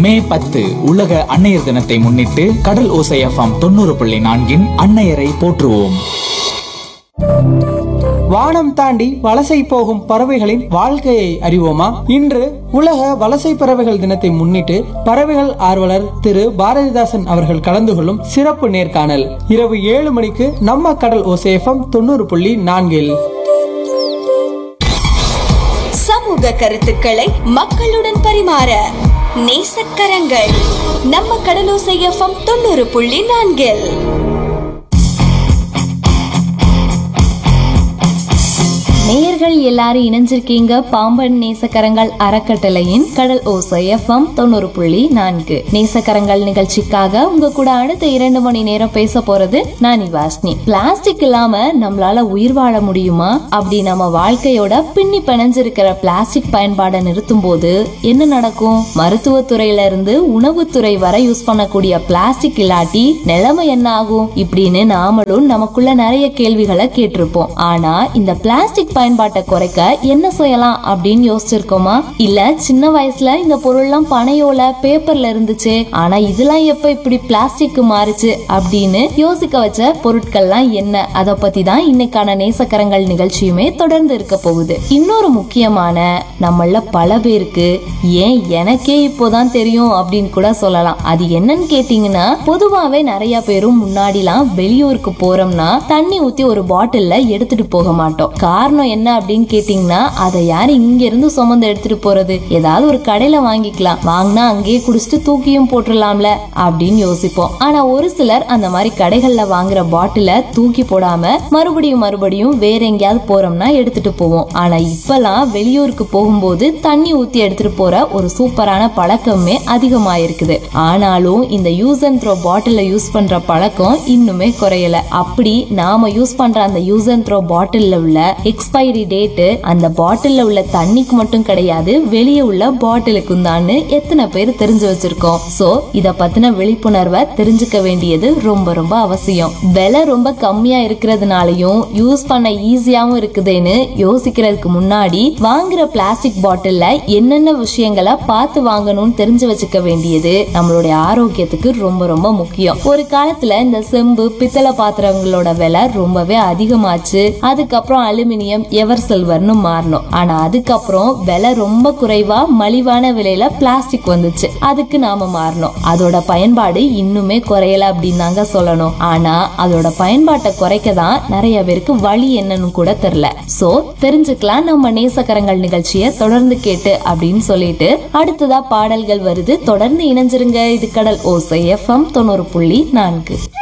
மே பத்து உலக அன்னையர் தினத்தை முன்னிட்டு கடல் ஓசை எஃப்எம் தொண்ணூறு புள்ளி நான்கின் அன்னையரை போற்றுவோம் வானம் தாண்டி வலசை போகும் பறவைகளின் வாழ்க்கையை அறிவோமா இன்று உலக வலசை பறவைகள் தினத்தை முன்னிட்டு பறவைகள் ஆர்வலர் திரு பாரதிதாசன் அவர்கள் கலந்து கொள்ளும் சிறப்பு நேர்காணல் இரவு ஏழு மணிக்கு நம்ம கடல் ஓசேஃபம் தொண்ணூறு புள்ளி நான்கில் சமூக கருத்துக்களை மக்களுடன் பரிமாற நேசக்கரங்கள் நம்ம கடலோசை எஃப்எம் தொண்ணூறு புள்ளி நான்கில் நேயர்கள் எல்லாரும் இணைஞ்சிருக்கீங்க பாம்பன் நேசக்கரங்கள் அறக்கட்டளையின் கடல் ஓசை எஃப்எம் தொண்ணூறு புள்ளி நான்கு நேசக்கரங்கள் நிகழ்ச்சிக்காக உங்க கூட அடுத்த இரண்டு மணி நேரம் பேச போறது நான் வாஸ்னி பிளாஸ்டிக் இல்லாம நம்மளால உயிர் வாழ முடியுமா அப்படி நம்ம வாழ்க்கையோட பின்னி பிணைஞ்சிருக்கிற பிளாஸ்டிக் பயன்பாடை நிறுத்தும் போது என்ன நடக்கும் மருத்துவத்துறையில இருந்து உணவுத்துறை வரை யூஸ் பண்ணக்கூடிய பிளாஸ்டிக் இல்லாட்டி நிலைமை என்ன ஆகும் இப்படின்னு நாமளும் நமக்குள்ள நிறைய கேள்விகளை கேட்டிருப்போம் ஆனா இந்த பிளாஸ்டிக் பயன்பாட்டை குறைக்க என்ன செய்யலாம் அப்படின்னு யோசிச்சிருக்கோமா இல்ல சின்ன வயசுல இந்த பொருள்லாம் பனையோல பேப்பர்ல இருந்துச்சு ஆனா இதெல்லாம் எப்ப இப்படி பிளாஸ்டிக் மாறுச்சு அப்படின்னு யோசிக்க வச்ச பொருட்கள்லாம் என்ன அத பத்தி தான் இன்னைக்கான நேசக்கரங்கள் நிகழ்ச்சியுமே தொடர்ந்து இருக்க போகுது இன்னொரு முக்கியமான நம்மள பல பேருக்கு ஏன் எனக்கே இப்போதான் தெரியும் அப்படின்னு கூட சொல்லலாம் அது என்னன்னு கேட்டீங்கன்னா பொதுவாவே நிறைய பேரும் முன்னாடிலாம் வெளியூருக்கு போறோம்னா தண்ணி ஊத்தி ஒரு பாட்டில்ல எடுத்துட்டு போக மாட்டோம் காரணம் என்ன அப்படின்னு கேட்டீங்கன்னா அதை யாரு இங்க இருந்து சுமந்து எடுத்துட்டு போறது ஏதாவது ஒரு கடையில வாங்கிக்கலாம் வாங்கினா அங்கேயே குடிச்சிட்டு தூக்கியும் போட்டுடலாம்ல அப்படின்னு யோசிப்போம் ஆனா ஒரு சிலர் அந்த மாதிரி கடைகள்ல வாங்குற பாட்டில தூக்கி போடாம மறுபடியும் மறுபடியும் வேற எங்கேயாவது போறோம்னா எடுத்துட்டு போவோம் ஆனா இப்பெல்லாம் வெளியூருக்கு போகும்போது தண்ணி ஊத்தி எடுத்துட்டு போற ஒரு சூப்பரான பழக்கமே அதிகமாயிருக்குது ஆனாலும் இந்த யூஸ் அண்ட் த்ரோ பாட்டில யூஸ் பண்ற பழக்கம் இன்னுமே குறையல அப்படி நாம யூஸ் பண்ற அந்த யூஸ் அண்ட் த்ரோ பாட்டில்ல உள்ள எக்ஸ்பைரி டேட்டு அந்த பாட்டில்ல உள்ள தண்ணிக்கு மட்டும் கிடையாது வெளியே உள்ள பாட்டிலுக்கும் தான் எத்தனை பேர் தெரிஞ்சு வச்சிருக்கோம் சோ இத பத்தின விழிப்புணர்வை தெரிஞ்சுக்க வேண்டியது ரொம்ப ரொம்ப அவசியம் விலை ரொம்ப கம்மியா இருக்கிறதுனாலயும் யூஸ் பண்ண ஈஸியாவும் இருக்குதுன்னு யோசிக்கிறதுக்கு முன்னாடி வாங்குற பிளாஸ்டிக் பாட்டில்ல என்னென்ன விஷயங்களை பார்த்து வாங்கணும்னு தெரிஞ்சு வச்சுக்க வேண்டியது நம்மளுடைய ஆரோக்கியத்துக்கு ரொம்ப ரொம்ப முக்கியம் ஒரு காலத்துல இந்த செம்பு பித்தளை பாத்திரங்களோட விலை ரொம்பவே அதிகமாச்சு அதுக்கப்புறம் அலுமினியம் எவர் சில்வர்னு மாறணும் ஆனா அதுக்கப்புறம் விலை ரொம்ப குறைவா மலிவான விலையில பிளாஸ்டிக் வந்துச்சு அதுக்கு நாம மாறணும் அதோட பயன்பாடு இன்னுமே குறையல அப்படின்னு தாங்க சொல்லணும் ஆனா அதோட பயன்பாட்டை குறைக்க தான் நிறைய பேருக்கு வழி என்னன்னு கூட தெரியல சோ தெரிஞ்சுக்கலாம் நம்ம நேசக்கரங்கள் நிகழ்ச்சியை தொடர்ந்து கேட்டு அப்படின்னு சொல்லிட்டு அடுத்ததா பாடல்கள் வருது தொடர்ந்து இணைஞ்சிருங்க இது கடல் ஓசை எஃப்எம் தொண்ணூறு புள்ளி நான்கு